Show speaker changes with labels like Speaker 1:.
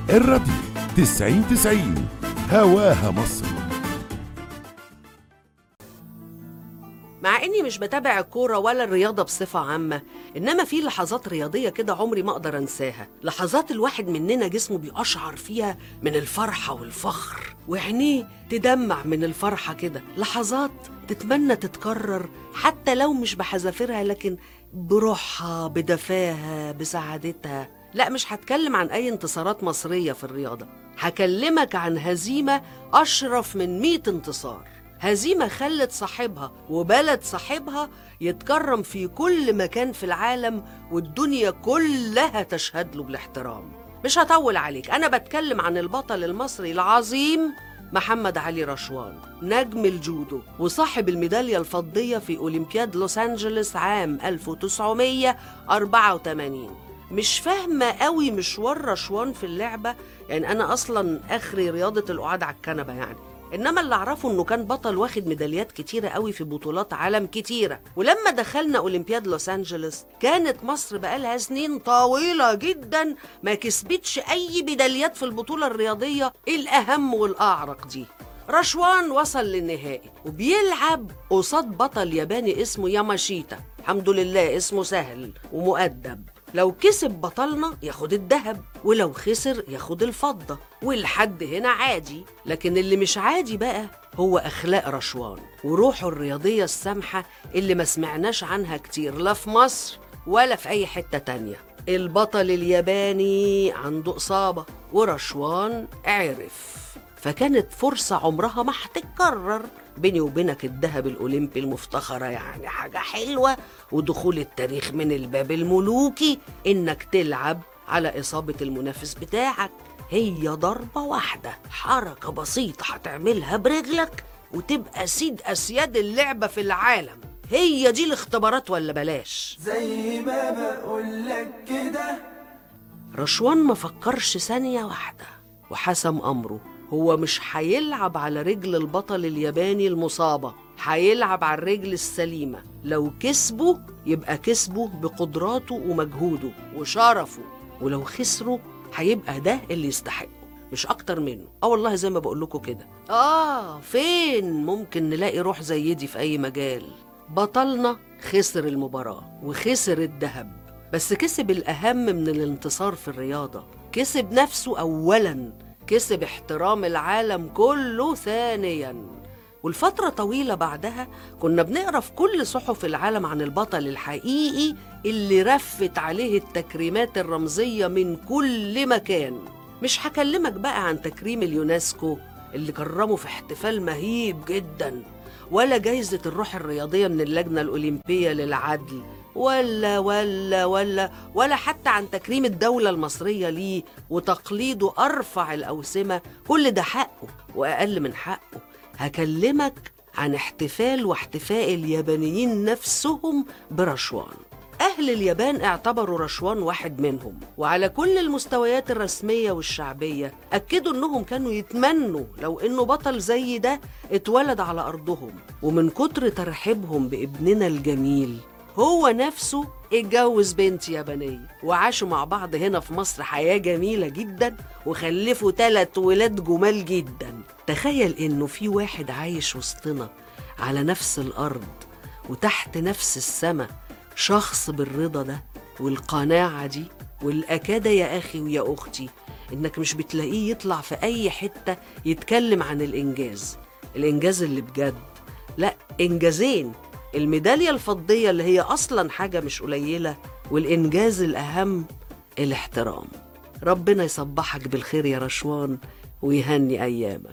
Speaker 1: الراديو 90 90 هواها مصر
Speaker 2: مع اني مش بتابع الكوره ولا الرياضه بصفه عامه انما في لحظات رياضيه كده عمري ما اقدر انساها لحظات الواحد مننا جسمه بيقشعر فيها من الفرحه والفخر وعينيه تدمع من الفرحه كده لحظات تتمنى تتكرر حتى لو مش بحذافيرها لكن بروحها بدفاها بسعادتها لا مش هتكلم عن اي انتصارات مصريه في الرياضه هكلمك عن هزيمه اشرف من 100 انتصار هزيمة خلت صاحبها وبلد صاحبها يتكرم في كل مكان في العالم والدنيا كلها تشهد له بالاحترام مش هطول عليك أنا بتكلم عن البطل المصري العظيم محمد علي رشوان نجم الجودو وصاحب الميدالية الفضية في أولمبياد لوس أنجلوس عام 1984 مش فاهمة قوي مشوار رشوان في اللعبة يعني أنا أصلا آخري رياضة القعاد على الكنبة يعني انما اللي اعرفه انه كان بطل واخد ميداليات كتيره قوي في بطولات عالم كتيره ولما دخلنا اولمبياد لوس انجلوس كانت مصر بقالها سنين طويله جدا ما كسبتش اي ميداليات في البطوله الرياضيه الاهم والاعرق دي رشوان وصل للنهائي وبيلعب قصاد بطل ياباني اسمه ياماشيتا الحمد لله اسمه سهل ومؤدب لو كسب بطلنا ياخد الذهب ولو خسر ياخد الفضة والحد هنا عادي لكن اللي مش عادي بقى هو أخلاق رشوان وروحه الرياضية السامحة اللي ما سمعناش عنها كتير لا في مصر ولا في أي حتة تانية البطل الياباني عنده إصابة ورشوان عرف فكانت فرصة عمرها ما هتتكرر بيني وبينك الذهب الأولمبي المفتخرة يعني حاجة حلوة ودخول التاريخ من الباب الملوكي إنك تلعب على إصابة المنافس بتاعك هي ضربة واحدة حركة بسيطة هتعملها برجلك وتبقى سيد أسياد اللعبة في العالم هي دي الاختبارات ولا بلاش
Speaker 3: زي ما بقولك كده
Speaker 2: رشوان ما فكرش ثانية واحدة وحسم أمره هو مش هيلعب على رجل البطل الياباني المصابة هيلعب على الرجل السليمة لو كسبه يبقى كسبه بقدراته ومجهوده وشرفه ولو خسره هيبقى ده اللي يستحقه مش اكتر منه اه والله زي ما بقول لكم كده اه فين ممكن نلاقي روح زي دي في اي مجال بطلنا خسر المباراة وخسر الذهب بس كسب الأهم من الانتصار في الرياضة كسب نفسه أولاً كسب احترام العالم كله ثانياً والفترة طويلة بعدها كنا بنقرا في كل صحف العالم عن البطل الحقيقي اللي رفت عليه التكريمات الرمزية من كل مكان مش هكلمك بقى عن تكريم اليونسكو اللي كرمه في احتفال مهيب جدا ولا جايزة الروح الرياضية من اللجنة الأولمبية للعدل ولا ولا ولا ولا حتى عن تكريم الدولة المصرية ليه وتقليده أرفع الأوسمة كل ده حقه وأقل من حقه هكلمك عن احتفال واحتفاء اليابانيين نفسهم برشوان أهل اليابان اعتبروا رشوان واحد منهم وعلى كل المستويات الرسمية والشعبية أكدوا أنهم كانوا يتمنوا لو أنه بطل زي ده اتولد على أرضهم ومن كتر ترحيبهم بابننا الجميل هو نفسه اتجوز بنت يابانية وعاشوا مع بعض هنا في مصر حياة جميلة جدا وخلفوا ثلاث ولاد جمال جدا تخيل انه في واحد عايش وسطنا على نفس الأرض وتحت نفس السماء شخص بالرضا ده والقناعة دي والأكادة يا أخي ويا أختي إنك مش بتلاقيه يطلع في أي حتة يتكلم عن الإنجاز الإنجاز اللي بجد لا إنجازين الميدالية الفضية اللي هي أصلا حاجة مش قليلة والإنجاز الأهم الاحترام ربنا يصبحك بالخير يا رشوان ويهني أيامك